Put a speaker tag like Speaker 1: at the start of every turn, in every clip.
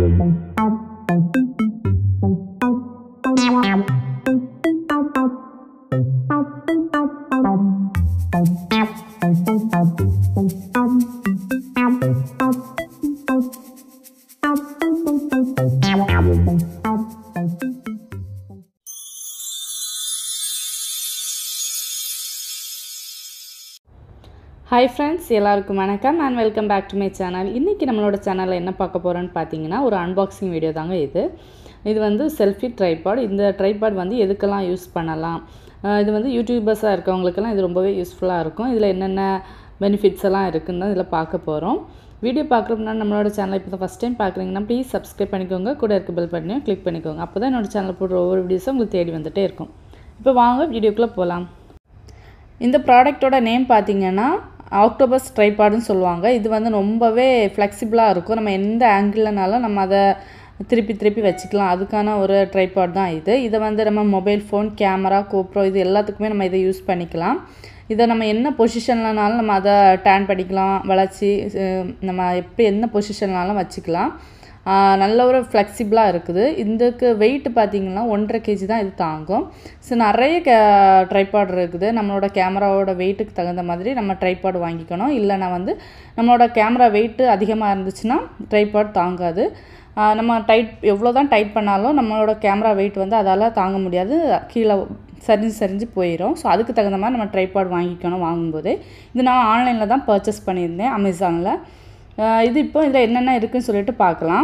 Speaker 1: hi friends எல்லாருக்கும் வணக்கம் and welcome back to my channel இன்றைக்கி நம்மளோட சேனலில் என்ன பார்க்க போகிறோன்னு பார்த்தீங்கன்னா ஒரு அன்பாக்சிங் வீடியோ தாங்க இது இது வந்து செல்ஃபி ட்ரைபாட் இந்த ட்ரைபாட் வந்து எதுக்கெல்லாம் யூஸ் பண்ணலாம் அஹ் இது வந்து யூடியூபர்ஸாக இருக்கவங்களுக்கெல்லாம் இது ரொம்பவே யூஸ்ஃபுல்லாக இருக்கும் இதில் என்னென்ன பெனிஃபிட்ஸ் எல்லாம் இருக்குன்னு தான் இதில் பார்க்க போகிறோம் வீடியோ பார்க்குறதுக்கு முன்னாடி நம்மளோட சேனலை இப்போ தான் ஃபஸ்ட் டைம் பார்க்குறீங்கன்னா ப்ளீஸ் சப்ஸ்கிரைப் பண்ணிக்கோங்க கூட இருக்க பெல் பட்டனையும் கிளிக் பண்ணிக்கோங்க அப்போ தான் என்னோட சேனல் போடுற ஒவ்வொரு வீடியோஸும் உங்களுக்கு தேடி வந்துகிட்டே இருக்கும் இப்போ வாங்க வீடியோக்குள்ளே போகலாம் இந்த ப்ராடக்ட்டோட நேம் பார்த்தீங்கன்னா ஆக்டோபஸ் ட்ரைபாடுன்னு சொல்லுவாங்க இது வந்து ரொம்பவே ஃப்ளெக்சிபிளாக இருக்கும் நம்ம எந்த ஆங்கிள்னாலும் நம்ம அதை திருப்பி திருப்பி வச்சுக்கலாம் அதுக்கான ஒரு ட்ரைபாட் தான் இது இதை வந்து நம்ம மொபைல் ஃபோன் கேமரா கோப்ரோ இது எல்லாத்துக்குமே நம்ம இதை யூஸ் பண்ணிக்கலாம் இதை நம்ம என்ன பொசிஷன்லனாலும் நம்ம அதை டேன் பண்ணிக்கலாம் வளைச்சி அஹ் நம்ம எப்படி என்ன பொசிஷன்னாலும் வச்சுக்கலாம் ஆஹ் நல்ல ஒரு ஃப்ளெக்சிபிளாக இருக்குது இதுக்கு வெயிட் பார்த்தீங்கன்னா ஒன்றரை கேஜி தான் இது தாங்கும் ஸோ நிறைய கே ட்ரைபாட் இருக்குது நம்மளோட கேமராவோட வெயிட்டுக்கு தகுந்த மாதிரி நம்ம ட்ரைபாட் வாங்கிக்கணும் இல்லைனா வந்து நம்மளோட கேமரா வெயிட்டு அதிகமாக இருந்துச்சுன்னா ட்ரைபாட் தாங்காது ஆஹ் நம்ம டைட் எவ்வளோ தான் டைட் பண்ணாலும் நம்மளோட கேமரா வெயிட் வந்து அதால் தாங்க முடியாது கீழே சரிஞ்சு சரிஞ்சு போயிடும் ஸோ அதுக்கு தகுந்த மாதிரி நம்ம ட்ரைபாட் வாங்கிக்கணும் வாங்கும்போதே இது நான் ஆன்லைனில் தான் பர்ச்சேஸ் பண்ணியிருந்தேன் அமேசானில் ஆஹ் இது இப்போ இதில் என்னென்ன இருக்குன்னு சொல்லிட்டு பார்க்கலாம்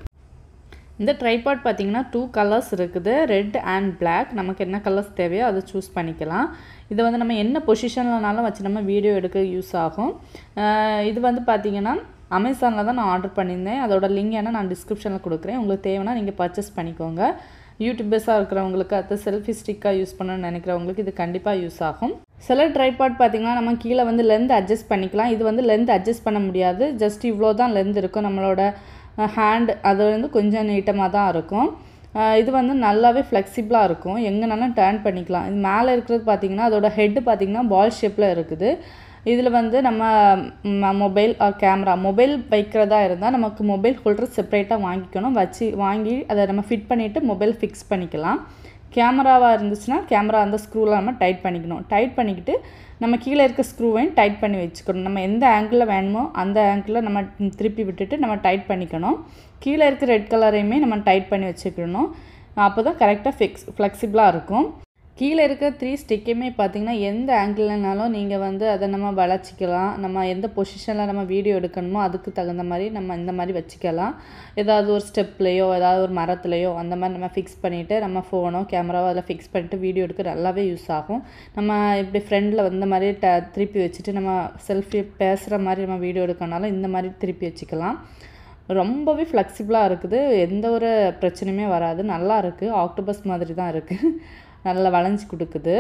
Speaker 1: இந்த ட்ரைபாட் பார்த்தீங்கன்னா டூ கலர்ஸ் இருக்குது ரெட் அண்ட் Black நமக்கு என்ன கலர்ஸ் தேவையோ அதை சூஸ் பண்ணிக்கலாம் இது வந்து நம்ம என்ன பொசிஷன்லனாலும் வச்சு நம்ம வீடியோ எடுக்க யூஸ் ஆகும் ஆஹ் இது வந்து பார்த்தீங்கன்னா அமேசானில் தான் நான் ஆர்டர் பண்ணியிருந்தேன் அதோட லிங்க் என்ன நான் டிஸ்கிரிப்ஷனில் கொடுக்குறேன் உங்களுக்கு தேவைன்னா நீங்கள் பர்ச்சேஸ் பண்ணிக்கோங்க யூடியூபர்ஸாக இருக்கிறவங்களுக்கு அது செல்ஃபி ஸ்டிக்காக யூஸ் பண்ணணும்னு நினைக்கிறவங்களுக்கு இது கண்டிப்பாக யூஸ் ஆகும் சில ட்ரைபாட் பார்த்திங்கன்னா நம்ம கீழே வந்து லென்த் அட்ஜஸ்ட் பண்ணிக்கலாம் இது வந்து லென்த் அட்ஜஸ்ட் பண்ண முடியாது ஜஸ்ட் இவ்வளோ தான் லென்த் இருக்கும் நம்மளோட ஹேண்ட் அது வந்து கொஞ்சம் நீட்டமாக தான் இருக்கும் அஹ் இது வந்து நல்லாவே ஃப்ளெக்சிபிளாக இருக்கும் எங்கேனாலும் டேர்ன் பண்ணிக்கலாம் இது மேலே இருக்கிறது பார்த்திங்கன்னா அதோட ஹெட்டு பார்த்திங்கன்னா பால் ஷேப்பில் இருக்குது இதில் வந்து நம்ம மொபைல் கேமரா மொபைல் வைக்கிறதா இருந்தால் நமக்கு மொபைல் ஹோல்டர் செப்பரேட்டாக வாங்கிக்கணும் வச்சு வாங்கி அதை நம்ம ஃபிட் பண்ணிவிட்டு மொபைல் ஃபிக்ஸ் பண்ணிக்கலாம் கேமராவாக இருந்துச்சுன்னா கேமரா அந்த ஸ்க்ரூவில் நம்ம டைட் பண்ணிக்கணும் டைட் பண்ணிக்கிட்டு நம்ம கீழே இருக்க ஸ்க்ரூவையும் டைட் பண்ணி வச்சுக்கணும் நம்ம எந்த ஆங்கிளில் வேணுமோ அந்த ஆங்கிளில் நம்ம திருப்பி விட்டுட்டு நம்ம டைட் பண்ணிக்கணும் கீழே இருக்க ரெட் கலரையுமே நம்ம டைட் பண்ணி வச்சுக்கணும் அப்போ தான் கரெக்டாக ஃபிக்ஸ் ஃப்ளெக்சிபிளாக இருக்கும் கீழே இருக்க த்ரீ ஸ்டிக்கையுமே பார்த்தீங்கன்னா எந்த ஆங்கிள்னாலும் நீங்கள் வந்து அதை நம்ம வளைச்சிக்கலாம் நம்ம எந்த பொசிஷனில் நம்ம வீடியோ எடுக்கணுமோ அதுக்கு தகுந்த மாதிரி நம்ம இந்த மாதிரி வச்சுக்கலாம் ஏதாவது ஒரு ஸ்டெப்லேயோ ஏதாவது ஒரு மரத்துலையோ அந்த மாதிரி நம்ம ஃபிக்ஸ் பண்ணிவிட்டு நம்ம ஃபோனோ கேமராவோ அதில் ஃபிக்ஸ் பண்ணிட்டு வீடியோ எடுக்க நல்லாவே யூஸ் ஆகும் நம்ம இப்படி ஃப்ரெண்டில் வந்த மாதிரி ட திருப்பி வச்சுட்டு நம்ம செல்ஃபி பேசுகிற மாதிரி நம்ம வீடியோ எடுக்கனாலும் இந்த மாதிரி திருப்பி வச்சுக்கலாம் ரொம்பவே ஃப்ளெக்சிபிளாக இருக்குது எந்த ஒரு பிரச்சனையுமே வராது நல்லா இருக்குது ஆக்டோபஸ் மாதிரி தான் இருக்குது நல்லா வளைஞ்சி கொடுக்குது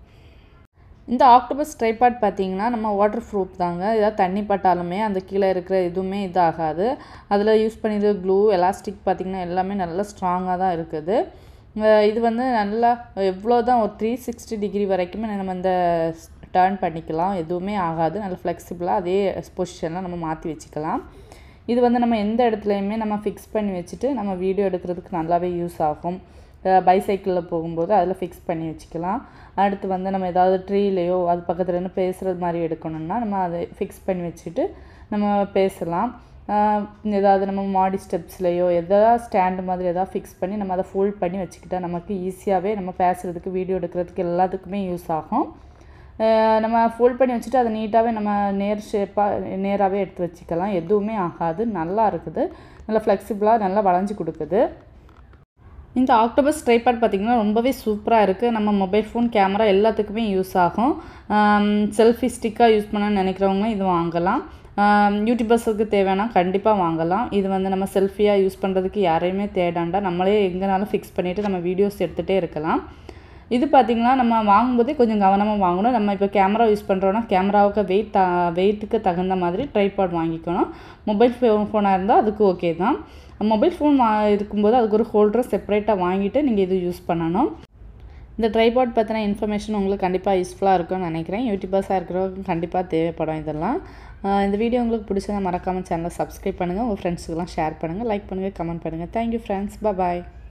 Speaker 1: இந்த ஆக்டோபஸ் ட்ரைபாட் பார்த்தீங்கன்னா நம்ம வாட்டர் ப்ரூஃப் தாங்க ஏதாவது தண்ணி பட்டாலுமே அந்த கீழே இருக்கிற எதுவுமே இதாகாது அதில் யூஸ் பண்ணியது க்ளூ எலாஸ்டிக் பார்த்திங்கன்னா எல்லாமே நல்லா ஸ்ட்ராங்காக தான் இருக்குது அஹ் இது வந்து நல்லா எவ்வளோ தான் ஒரு த்ரீ சிக்ஸ்டி டிகிரி வரைக்குமே நம்ம இந்த டேர்ன் பண்ணிக்கலாம் எதுவுமே ஆகாது நல்லா ஃப்ளெக்சிபிளாக அதே பொசிஷனில் நம்ம மாற்றி வச்சுக்கலாம் இது வந்து நம்ம எந்த இடத்துலையுமே நம்ம ஃபிக்ஸ் பண்ணி வச்சுட்டு நம்ம வீடியோ எடுக்கிறதுக்கு நல்லாவே யூஸ் ஆகும் பைசைக்கிளில் போகும்போது அதில் ஃபிக்ஸ் பண்ணி வச்சுக்கலாம் அடுத்து வந்து நம்ம ஏதாவது ட்ரீலேயோ அது பக்கத்தில் இருந்து பேசுகிறது மாதிரி எடுக்கணும்னா நம்ம அதை ஃபிக்ஸ் பண்ணி வச்சுட்டு நம்ம பேசலாம் ஆஹ் ஏதாவது நம்ம மாடி ஸ்டெப்ஸ்லேயோ எதாவது ஸ்டாண்டு மாதிரி எதாவது ஃபிக்ஸ் பண்ணி நம்ம அதை ஃபோல்ட் பண்ணி வச்சுக்கிட்டா நமக்கு ஈஸியாகவே நம்ம பேசுகிறதுக்கு வீடியோ எடுக்கிறதுக்கு எல்லாத்துக்குமே யூஸ் ஆகும் ஆஹ் நம்ம ஃபோல்ட் பண்ணி வச்சுட்டு அதை நீட்டாகவே நம்ம நேர் ஷேப்பாக நேராகவே எடுத்து வச்சுக்கலாம் எதுவுமே ஆகாது நல்லா இருக்குது நல்லா ஃப்ளெக்சிபிளாக நல்லா வளைஞ்சு கொடுக்குது இந்த ஆக்டோபஸ் ட்ரைபாட் பார்த்திங்கன்னா ரொம்பவே சூப்பராக இருக்குது நம்ம மொபைல் ஃபோன் கேமரா எல்லாத்துக்குமே யூஸ் ஆகும் செல்ஃபி ஸ்டிக்காக யூஸ் பண்ணணும்னு நினைக்கிறவங்க இது வாங்கலாம் யூடியூபர்ஸுக்கு தேவைன்னா கண்டிப்பாக வாங்கலாம் இது வந்து நம்ம செல்ஃபியாக யூஸ் பண்ணுறதுக்கு யாரையுமே தேடாண்டா நம்மளே எங்கேனாலும் ஃபிக்ஸ் பண்ணிவிட்டு நம்ம வீடியோஸ் எடுத்துகிட்டே இருக்கலாம் இது பார்த்திங்கன்னா நம்ம வாங்கும்போதே கொஞ்சம் கவனமாக வாங்கணும் நம்ம இப்போ கேமரா யூஸ் பண்ணுறோன்னா கேமராவுக்கு வெயிட் த வெயிட்டுக்கு தகுந்த மாதிரி ட்ரைபாட் வாங்கிக்கணும் மொபைல் ஃபோ ஃபோனாக இருந்தால் அதுக்கு ஓகே தான் மொபைல் ஃபோன் வா இருக்கும்போது அதுக்கு ஒரு ஹோல்டர் செப்பரேட்டாக வாங்கிட்டு நீங்கள் இது யூஸ் பண்ணணும் இந்த ட்ரைபாட் பற்றின இன்ஃபர்மேஷன் உங்களுக்கு கண்டிப்பாக யூஸ்ஃபுல்லாக இருக்கும்னு நினைக்கிறேன் யூடியூபர்ஸாக இருக்கிறவங்க கண்டிப்பாக தேவைப்படும் இதெல்லாம் இந்த வீடியோ உங்களுக்கு பிடிச்சதா மறக்காமல் சேனலை சப்ஸ்கிரைப் பண்ணுங்கள் உங்கள் ஃப்ரெண்ட்ஸுக்கெல்லாம் ஷேர் பண்ணுங்கள் லைக் பண்ணுங்கள் கமெண்ட் பண்ணுங்கள் தேங்க்யூ ஃப்ரெண்ட்ஸ் பாய்